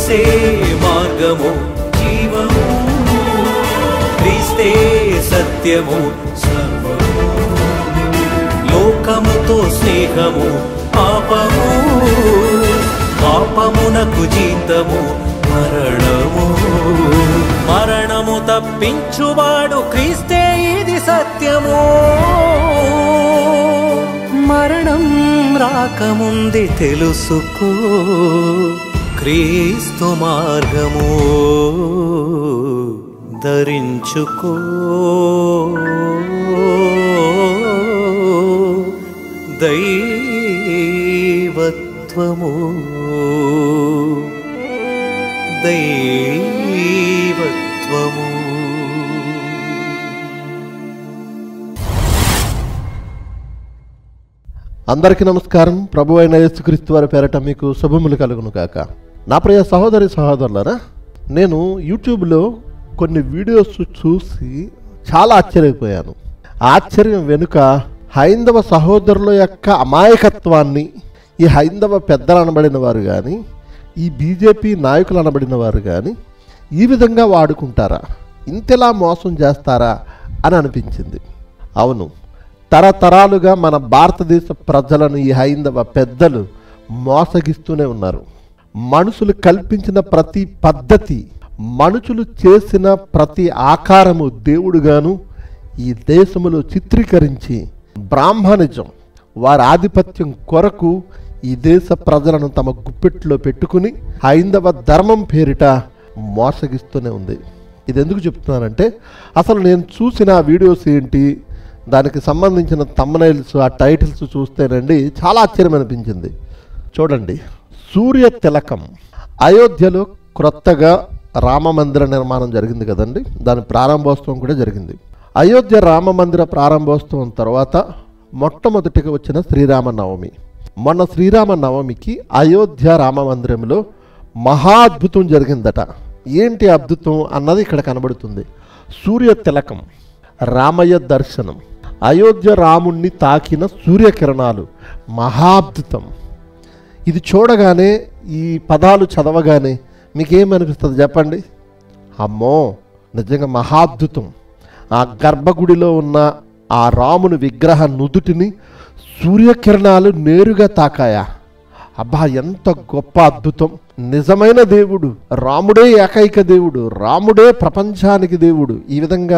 క్రీస్తే మార్గము జీవము క్రీస్తే సత్యము సర్వము లోకముతో స్నేహము పాపము పాపమునకు జీతము మరణము మరణము తప్పించువాడు క్రీస్తే ఇది సత్యము మరణం రాకముందే తెలుసుకో క్రీస్తు మార్గము ధరించుకో దైవత్వము దైవత్వము అందరికీ నమస్కారం ప్రభు అయిన యేసుక్రీస్తు వారి పేరట మీకు శుభములు కలుగును కాక నా ప్రియ సహోదరి సహోదరులారా నేను యూట్యూబ్లో కొన్ని వీడియోస్ చూసి చాలా ఆశ్చర్యపోయాను ఆశ్చర్యం వెనుక హైందవ సహోదరుల యొక్క అమాయకత్వాన్ని ఈ హైందవ పెద్దలు అనబడిన వారు కానీ ఈ బీజేపీ నాయకులు అనబడిన వారు కానీ ఈ విధంగా వాడుకుంటారా ఇంతలా మోసం చేస్తారా అని అనిపించింది అవును తరతరాలుగా మన భారతదేశ ప్రజలను ఈ హైందవ పెద్దలు మోసగిస్తూనే ఉన్నారు మనుషులు కల్పించిన ప్రతి పద్ధతి మనుషులు చేసిన ప్రతి ఆకారము దేవుడుగాను ఈ దేశములో చిత్రీకరించి బ్రాహ్మణిజం వారి ఆధిపత్యం కొరకు ఈ దేశ ప్రజలను తమ గుప్పెట్లో పెట్టుకుని హైందవ ధర్మం పేరిట మోసగిస్తూనే ఉంది ఇది ఎందుకు చెప్తున్నానంటే అసలు నేను చూసిన ఆ వీడియోస్ ఏంటి దానికి సంబంధించిన తమ్మనైల్స్ ఆ టైటిల్స్ చూస్తేనండి చాలా ఆశ్చర్యం అనిపించింది చూడండి సూర్య తిలకం అయోధ్యలో క్రొత్తగా రామ మందిర నిర్మాణం జరిగింది కదండి దాని ప్రారంభోత్సవం కూడా జరిగింది అయోధ్య రామ మందిర ప్రారంభోత్సవం తర్వాత మొట్టమొదటిగా వచ్చిన శ్రీరామ నవమి మొన్న శ్రీరామ నవమికి అయోధ్య రామ మందిరంలో మహా అద్భుతం జరిగిందట ఏంటి అద్భుతం అన్నది ఇక్కడ కనబడుతుంది సూర్య తిలకం రామయ్య దర్శనం అయోధ్య రాముణ్ణి తాకిన సూర్యకిరణాలు మహాద్భుతం ఇది చూడగానే ఈ పదాలు చదవగానే మీకేమనిపిస్తుంది చెప్పండి అమ్మో నిజంగా మహాద్భుతం ఆ గర్భగుడిలో ఉన్న ఆ రాముని విగ్రహ నుదుటిని సూర్యకిరణాలు నేరుగా తాకాయా అబ్బా ఎంత గొప్ప అద్భుతం నిజమైన దేవుడు రాముడే ఏకైక దేవుడు రాముడే ప్రపంచానికి దేవుడు ఈ విధంగా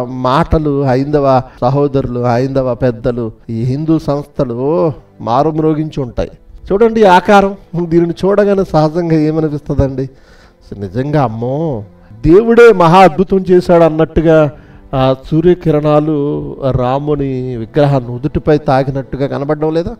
మాటలు హైందవ సహోదరులు హైందవ పెద్దలు ఈ హిందూ సంస్థలు ఓ మారుమ్రోగించి ఉంటాయి చూడండి ఈ ఆకారం దీనిని చూడగానే సహజంగా ఏమనిపిస్తుందండి అసలు నిజంగా అమ్మో దేవుడే మహా అద్భుతం చేశాడు అన్నట్టుగా ఆ సూర్యకిరణాలు రాముని విగ్రహాన్ని ఉదుటిపై తాకినట్టుగా కనబడడం లేదా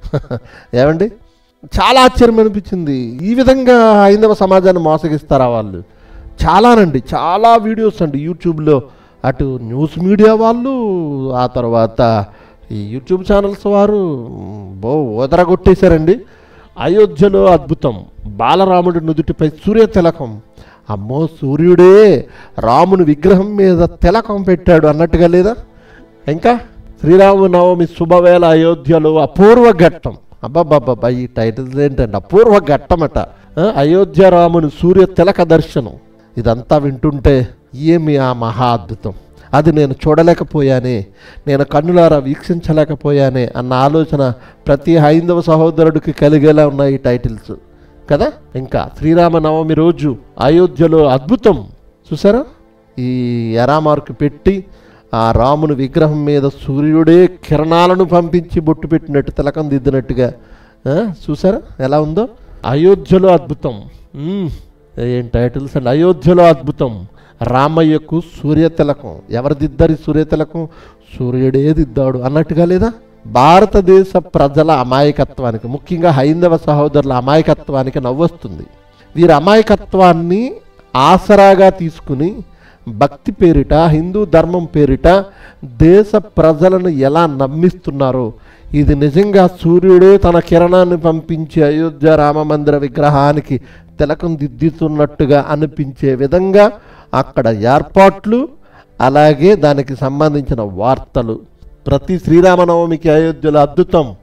ఏమండి చాలా ఆశ్చర్యం అనిపించింది ఈ విధంగా హైందవ సమాజాన్ని మోసగిస్తారా వాళ్ళు చాలానండి చాలా వీడియోస్ అండి యూట్యూబ్లో అటు న్యూస్ మీడియా వాళ్ళు ఆ తర్వాత ఈ యూట్యూబ్ ఛానల్స్ వారు మ్, బో ఓదరగొట్టేశారండి అయోధ్యలో అద్భుతం బాలరాముడి నుదుటిపై సూర్య తిలకం అమ్మో సూర్యుడే రాముని విగ్రహం మీద తిలకం పెట్టాడు అన్నట్టుగా లేదా ఇంకా శ్రీరామనవమి శుభవేళ అయోధ్యలో అపూర్వ ఘట్టం అబ్బాబ్బాబ్బా ఈ టైటిల్స్ ఏంటంటే అపూర్వ ఘట్టమట ఆ, అయోధ్య రాముని సూర్య తిలక దర్శనం ఇదంతా వింటుంటే ఏమి ఆ మహా అద్భుతం అది నేను చూడలేకపోయానే నేను కన్నులారా వీక్షించలేకపోయానే అన్న ఆలోచన ప్రతి హైందవ సహోదరుడికి కలిగేలా ఉన్నాయి ఈ టైటిల్స్ కదా ఇంకా శ్రీరామనవమి రోజు అయోధ్యలో అద్భుతం చూసారా ఈ ఎరామార్కు పెట్టి ఆ రాముని విగ్రహం మీద సూర్యుడే కిరణాలను పంపించి బొట్టు పెట్టినట్టు తిలకం దిద్దినట్టుగా ఆ, చూసారా ఎలా ఉందో అయోధ్యలో అద్భుతం మ్మ్. ఏం టైటిల్స్ అండి అయోధ్యలో అద్భుతం రామయ్యకు సూర్య తిలకం ఎవరు దిద్దారు ఈ సూర్య తిలకం సూర్యుడే దిద్దాడు అన్నట్టుగా లేదా భారతదేశ ప్రజల అమాయకత్వానికి ముఖ్యంగా హైందవ సహోదరుల అమాయకత్వానికి నవ్వొస్తుంది వీరి అమాయకత్వాన్ని ఆసరాగా తీసుకుని భక్తి పేరిట హిందూ ధర్మం పేరిట దేశ ప్రజలను ఎలా నమ్మిస్తున్నారో ఇది నిజంగా సూర్యుడే తన కిరణాన్ని పంపించి అయోధ్య రామ మందిర విగ్రహానికి తిలకం దిద్దుతున్నట్టుగా అనిపించే విధంగా అక్కడ ఏర్పాట్లు అలాగే దానికి సంబంధించిన వార్తలు ప్రతి శ్రీరామనవమికి అయోధ్యలో అద్భుతం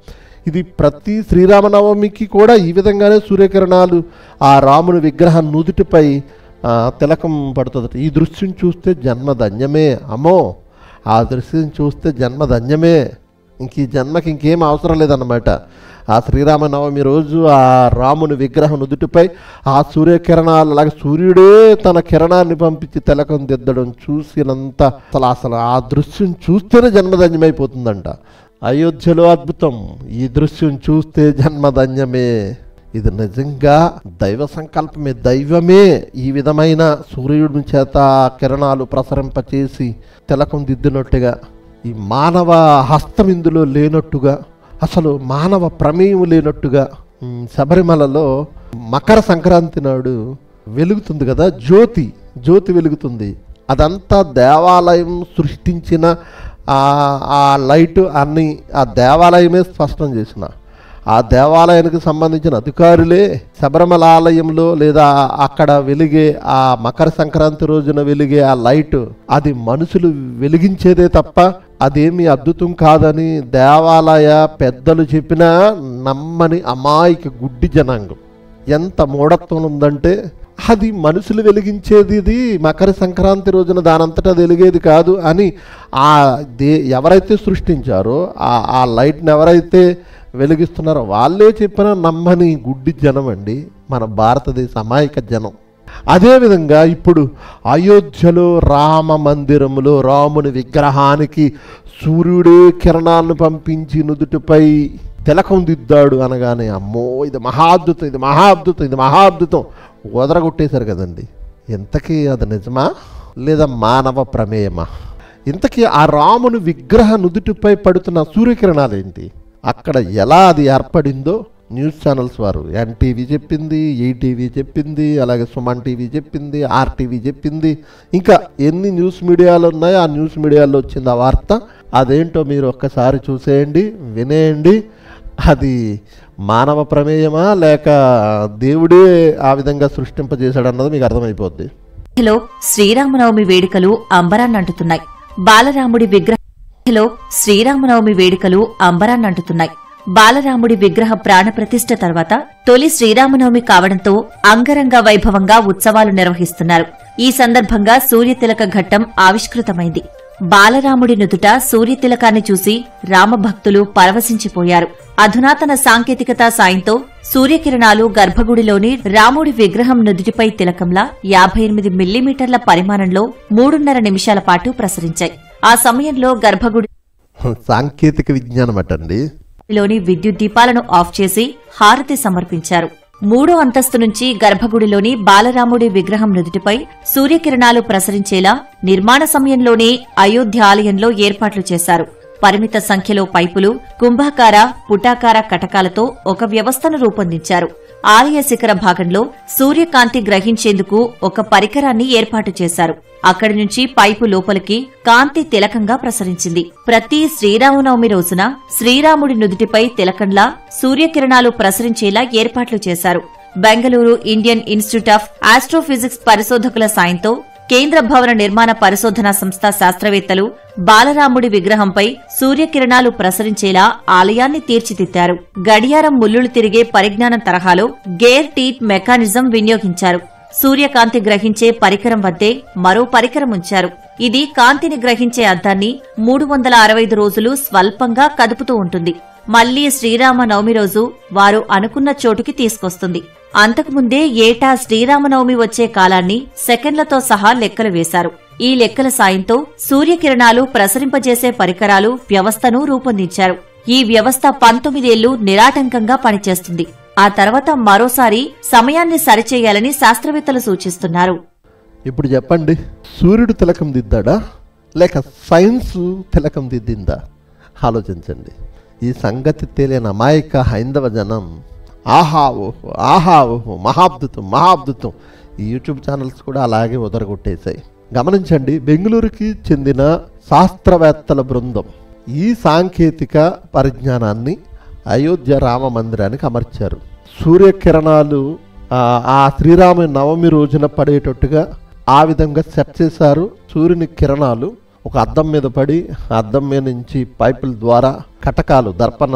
ఇది ప్రతి శ్రీరామనవమికి కూడా ఈ విధంగానే సూర్యకిరణాలు ఆ రాముని విగ్రహం నుదుటిపై ఆ, తిలకం పడుతుంది ఈ దృశ్యం చూస్తే జన్మధన్యమే అమ్మో ఆ దృశ్యం చూస్తే జన్మధన్యమే ఇంక ఈ జన్మకి ఇంకేం అవసరం లేదన్నమాట ఆ శ్రీరామనవమి రోజు ఆ రాముని విగ్రహం నుదుటిపై ఆ సూర్యకిరణాలు అలాగే సూర్యుడే తన కిరణాన్ని పంపించి తిలకం దిద్దడం చూసినంత అసలు అసలు ఆ దృశ్యం చూస్తేనే జన్మధన్యమైపోతుందంట అయోధ్యలో అద్భుతం ఈ దృశ్యం చూస్తే జన్మధన్యమే ఇది నిజంగా దైవ సంకల్పమే దైవమే ఈ విధమైన సూర్యుడి చేత కిరణాలు ప్రసరింపచేసి తిలకం దిద్దినట్టుగా ఈ మానవ హస్తం ఇందులో లేనట్టుగా అసలు మానవ ప్రమేయం లేనట్టుగా ఉమ్, శబరిమలలో మకర సంక్రాంతి నాడు వెలుగుతుంది కదా జ్యోతి జ్యోతి వెలుగుతుంది అదంతా దేవాలయం సృష్టించిన ఆ ఆ లైట్ అన్ని ఆ దేవాలయమే స్పష్టం చేసిన ఆ దేవాలయానికి సంబంధించిన అధికారులే శబరిమల ఆలయంలో లేదా అక్కడ వెలిగే ఆ మకర సంక్రాంతి రోజున వెలిగే ఆ లైట్ అది మనుషులు వెలిగించేదే తప్ప అదేమి అద్భుతం కాదని దేవాలయ పెద్దలు చెప్పినా నమ్మని అమాయక గుడ్డి జనాంగం ఎంత మూఢత్వం ఉందంటే అది మనుషులు వెలిగించేది ఇది మకర సంక్రాంతి రోజున దానంతటా అది వెలిగేది కాదు అని ఆ దే ఎవరైతే సృష్టించారో ఆ ఆ లైట్ని ఎవరైతే వెలిగిస్తున్నారో వాళ్ళే చెప్పిన నమ్మని గుడ్డి జనం అండి మన భారతదేశ అమాయక జనం అదేవిధంగా ఇప్పుడు అయోధ్యలో రామ మందిరములో రాముని విగ్రహానికి సూర్యుడే కిరణాలను పంపించి నుదుటిపై తిలకం దిద్దాడు అనగానే అమ్మో ఇది మహాద్భుతం ఇది మహాద్భుతం ఇది మహాద్భుతం వదరగొట్టేశారు కదండి ఇంతకీ అది నిజమా లేదా మానవ ప్రమేయమా ఇంతకీ ఆ రాముని విగ్రహ నుదుటిపై పడుతున్న సూర్యకిరణాలు ఏంటి అక్కడ ఎలా అది ఏర్పడిందో న్యూస్ ఛానల్స్ వారు ఎన్టీవీ చెప్పింది ఈటీవీ చెప్పింది అలాగే సుమన్ టీవీ చెప్పింది ఆర్టీవీ చెప్పింది ఇంకా ఎన్ని న్యూస్ మీడియాలు ఉన్నాయో ఆ న్యూస్ మీడియాలో వచ్చింది ఆ వార్త అదేంటో మీరు ఒక్కసారి చూసేయండి వినేయండి అది మానవ ప్రమేయమా లేక దేవుడే ఆ విధంగా సృష్టింపజేశాడన్నది మీకు అర్థమైపోద్ది లో శ్రీరామనవమి వేడుకలు అంబరాన్నంటుతున్నాయి బాలరాముడి విగ్రహలో శ్రీరామనవమి వేడుకలు అంబరాన్నంటుతున్నాయి బాలరాముడి విగ్రహ ప్రాణ ప్రతిష్ఠ తర్వాత తొలి శ్రీరామనవమి కావడంతో అంగరంగ వైభవంగా ఉత్సవాలు నిర్వహిస్తున్నారు ఈ సందర్భంగా సూర్యతిలక ఘట్టం ఆవిష్కృతమైంది బాలరాముడి నుదుట సూర్యతిలకాన్ని చూసి రామభక్తులు పరవశించిపోయారు అధునాతన సాంకేతికత సాయంతో సూర్యకిరణాలు గర్భగుడిలోని రాముడి విగ్రహం నుదుటిపై తిలకంలా యాభై ఎనిమిది మిల్లీమీటర్ల పరిమాణంలో మూడున్నర నిమిషాల పాటు ప్రసరించాయి ఆ సమయంలో గర్భగుడి సాంకేతిక విజ్ఞానం అటండి లోని విద్యుత్ దీపాలను ఆఫ్ చేసి హారతి సమర్పించారు మూడో అంతస్తు నుంచి గర్భగుడిలోని బాలరాముడి విగ్రహం నుదుటిపై సూర్యకిరణాలు ప్రసరించేలా నిర్మాణ సమయంలోనే అయోధ్య ఆలయంలో ఏర్పాట్లు చేశారు పరిమిత సంఖ్యలో పైపులు కుంభాకార పుటాకార కటకాలతో ఒక వ్యవస్థను రూపొందించారు ఆలయ శిఖర భాగంలో సూర్యకాంతి గ్రహించేందుకు ఒక పరికరాన్ని ఏర్పాటు చేశారు అక్కడి నుంచి పైపు లోపలికి కాంతి తిలకంగా ప్రసరించింది ప్రతి శ్రీరామనవమి రోజున శ్రీరాముడి నుదుటిపై తిలకంలా సూర్యకిరణాలు ప్రసరించేలా ఏర్పాట్లు చేశారు Bengaluru Indian Institute of Astrophysics పరిశోధకుల సాయంతో కేంద్ర భవన నిర్మాణ పరిశోధనా సంస్థ శాస్త్రవేత్తలు బాలరాముడి విగ్రహంపై సూర్యకిరణాలు ప్రసరించేలా ఆలయాన్ని తీర్చిదిద్దారు గడియారం ముల్లులు తిరిగే పరిజ్ఞానం తరహాలో గేర్ టీట్ మెకానిజం వినియోగించారు సూర్యకాంతి గ్రహించే పరికరం వద్దే మరో పరికరం ఉంచారు ఇది కాంతిని గ్రహించే అద్దాన్ని మూడు వందల అరవై ఐదు రోజులు స్వల్పంగా కదుపుతూ ఉంటుంది మళ్లీ శ్రీరామ నవమి రోజు వారు అనుకున్న చోటుకి తీసుకొస్తుంది అంతకుముందే ఏటా శ్రీరామనవమి వచ్చే కాలాన్ని సెకండ్లతో సహా లెక్కలు వేశారు ఈ లెక్కల సాయంతో సూర్యకిరణాలు ప్రసరింపజేసే పరికరాలు వ్యవస్థను రూపొందించారు ఈ వ్యవస్థ పంతొమ్మిదేళ్లు నిరాటంకంగా పనిచేస్తుంది ఆ తర్వాత మరోసారి సమయాన్ని సరిచేయాలని శాస్త్రవేత్తలు సూచిస్తున్నారు ఇప్పుడు చెప్పండి సూర్యుడు తిలకం దిద్దాడా లేక సైన్స్ తిలకం దిద్దిందా ఆలోచించండి ఈ సంగతి తెలియని అమాయక హైందవ జనం ఆహా ఓహో ఆహా ఓహో మహాద్భుతం మహాద్భుతం ఈ యూట్యూబ్ ఛానల్స్ కూడా అలాగే ఉదరగొట్టేశాయి గమనించండి బెంగళూరుకి చెందిన శాస్త్రవేత్తల బృందం ఈ సాంకేతిక పరిజ్ఞానాన్ని అయోధ్య రామ మందిరానికి అమర్చారు సూర్యకిరణాలు ఆ, ఆ శ్రీరామ నవమి రోజున పడేటట్టుగా ఆ విధంగా సెట్ చేశారు సూర్యుని కిరణాలు ఒక అద్దం మీద పడి ఆ అద్దం మీద నుంచి పైపుల ద్వారా కటకాలు దర్పణాలు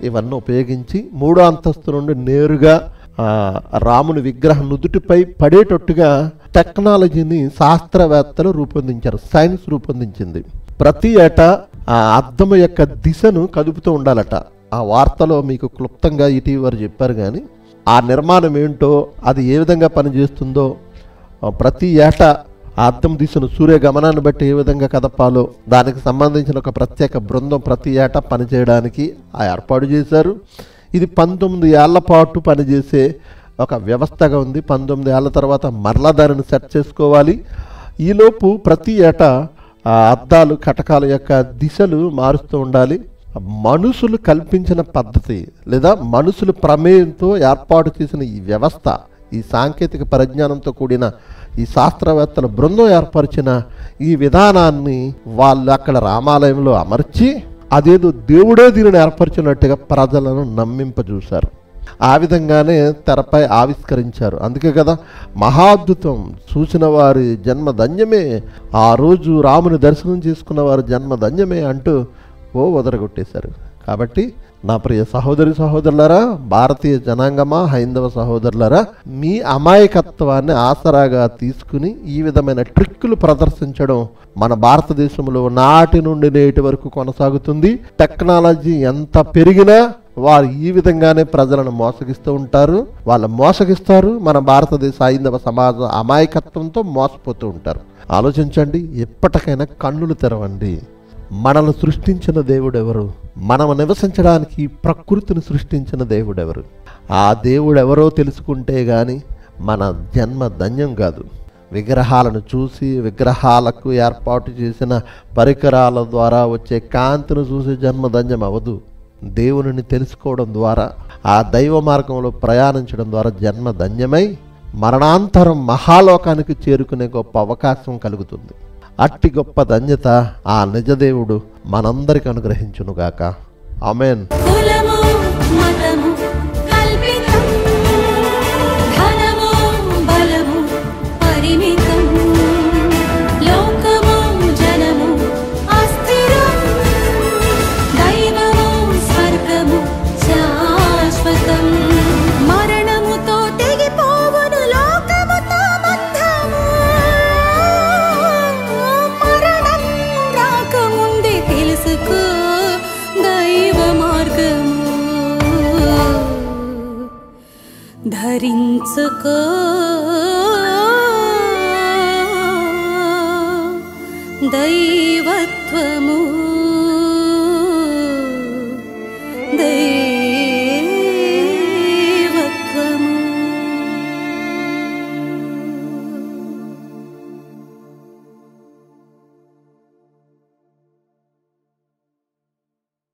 ఇవన్నీ ఉపయోగించి మూడో అంతస్తు నుండి నేరుగా ఆ, రాముని విగ్రహం నుదుటిపై పడేటట్టుగా టెక్నాలజీని శాస్త్రవేత్తలు రూపొందించారు సైన్స్ రూపొందించింది ప్రతి ఏటా ఆ అద్దం యొక్క దిశను కదుపుతూ ఉండాలట ఆ వార్తలో మీకు క్లుప్తంగా ఇటీవల వారు చెప్పారు కానీ ఆ నిర్మాణం ఏంటో అది ఏ విధంగా పనిచేస్తుందో ఆ, ప్రతి ఏటా ఆ అద్దం దిశను సూర్య గమనాన్ని బట్టి ఏ విధంగా కదపాలో దానికి సంబంధించిన ఒక ప్రత్యేక బృందం ప్రతి ఏటా పనిచేయడానికి ఆ ఏర్పాటు చేశారు ఇది పంతొమ్మిది ఏళ్ల పాటు పనిచేసే ఒక వ్యవస్థగా ఉంది పంతొమ్మిది ఏళ్ల తర్వాత మరలా దానిని సెట్ చేసుకోవాలి ఈలోపు ప్రతి ఏటా ఆ అద్దాలు కటకాల యొక్క దిశలు మారుస్తూ ఉండాలి మనుషులు కల్పించిన పద్ధతి లేదా మనుషుల ప్రమేయంతో ఏర్పాటు చేసిన ఈ వ్యవస్థ ఈ సాంకేతిక పరిజ్ఞానంతో కూడిన ఈ శాస్త్రవేత్తల బృందం ఏర్పరిచిన ఈ విధానాన్ని వాళ్ళు అక్కడ రామాలయంలో అమర్చి అదేదో దేవుడే దీనిని ఏర్పరిచినట్టుగా ప్రజలను నమ్మింపజూశారు ఆ విధంగానే తెరపై ఆవిష్కరించారు అందుకే కదా మహాద్భుతం చూసిన వారి జన్మ ధన్యమే ఆ రోజు రాముని దర్శనం చేసుకున్న వారి జన్మ ధన్యమే అంటూ ఓ వదరగొట్టేశారు కాబట్టి నా ప్రియ సహోదరి సహోదరులారా భారతీయ జనాంగమా హైందవ సహోదరులారా మీ అమాయకత్వాన్ని ఆసరాగా తీసుకుని ఈ విధమైన ట్రిక్కులు ప్రదర్శించడం మన భారతదేశంలో నాటి నుండి నేటి వరకు కొనసాగుతుంది టెక్నాలజీ ఎంత పెరిగినా వారు ఈ విధంగానే ప్రజలను మోసగిస్తూ ఉంటారు వాళ్ళు మోసగిస్తారు మన భారతదేశ హైందవ సమాజ అమాయకత్వంతో మోసపోతూ ఉంటారు ఆలోచించండి ఎప్పటికైనా కన్నులు తెరవండి మనల్ని సృష్టించిన దేవుడెవరు మనం నివసించడానికి ఈ ప్రకృతిని సృష్టించిన దేవుడెవరు ఆ దేవుడెవరో తెలుసుకుంటే గాని మన జన్మ ధన్యం కాదు విగ్రహాలను చూసి విగ్రహాలకు ఏర్పాటు చేసిన పరికరాల ద్వారా వచ్చే కాంతిని చూసి జన్మ ధన్యం అవ్వదు దేవునిని తెలుసుకోవడం ద్వారా ఆ దైవ మార్గంలో ప్రయాణించడం ద్వారా జన్మ ధన్యమై మరణాంతరం మహాలోకానికి చేరుకునే గొప్ప అవకాశం కలుగుతుంది అట్టి గొప్ప ధన్యత ఆ నిజదేవుడు మనందరికి అనుగ్రహించునుగాక ఆమెన్ కులము మతము కల్పితం ధనము బలము పరిమితం లోకము జనము అస్థిరం దైవము స్వర్గము శాశ్వతం మరణముతో తెగిపోవును లోకముతో బంధము మరణం రాకముందే తెలుసుకో దైవ మార్గము ధరించుకో దైవత్వము దైవ